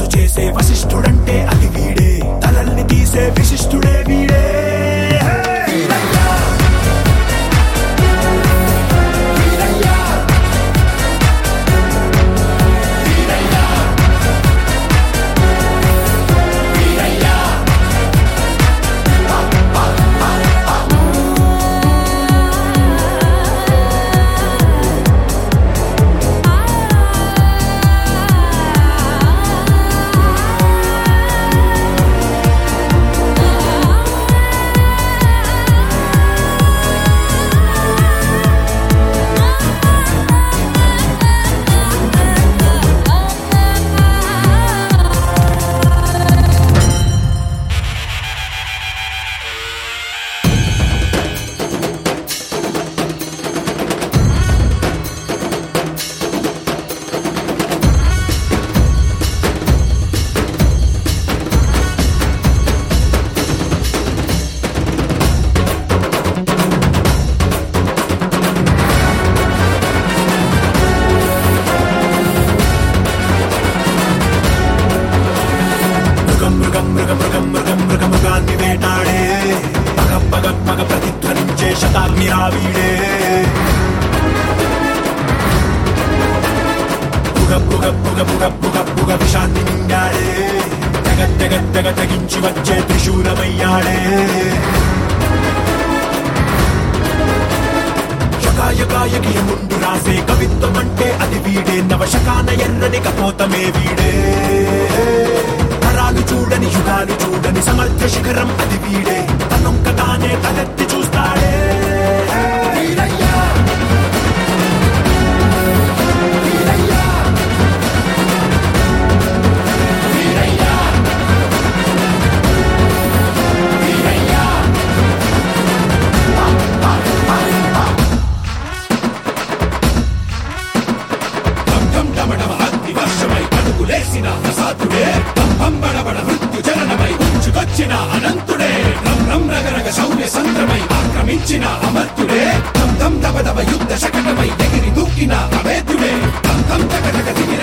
చేసే వశిష్ఠుడంటే అది వీడే తలల్ని తీసే విశిష్ఠుడే వీడే వీరయ్య! వీరయ్య! వీరయ్య! వీరయ్య! మృగం మృగం మృగ మృగం మృగం మృగ మృగాన్ని వేటాడే పగ పగ పగ ప్రతిధ్వనించే శతాగ్ని రావీడే పుగ పుగ పుగ పుగ పుగ పుగ విషాన్ని నిండాడే తెగ తెగ తెగ తెగించి వచ్చే త్రిశూలమయ్యాడే శకాయకాయకి ముందు రాసే కవిత్వం అంటే అది వీడే నవశకాన ఎర్రని కపోతమే వీడే తరాలు చూడని యుగాలు చూడని సమర్థ శిఖరం అది వీడే తనొక్క తానే తలెత్తి చూస్తాడే వీరయ్య! వీరయ్య! వీరయ్య! వీరయ్య! ఢం డమడమ అగ్ని వర్షమై అడుగులేసిన ప్రసాదుడే దంభం బడబడ మృత్యు జననమై ఉంచుకొచ్చిన అనంతుడే రం రం రగరగ శౌర్య సంద్రమై ఆక్రమించిన అమర్తుడే దం దం దబ దబ యుద్ధ శకటమై ఎగిరి దూకిన అవేద్యుడే దం దం తగ తగ దివ్య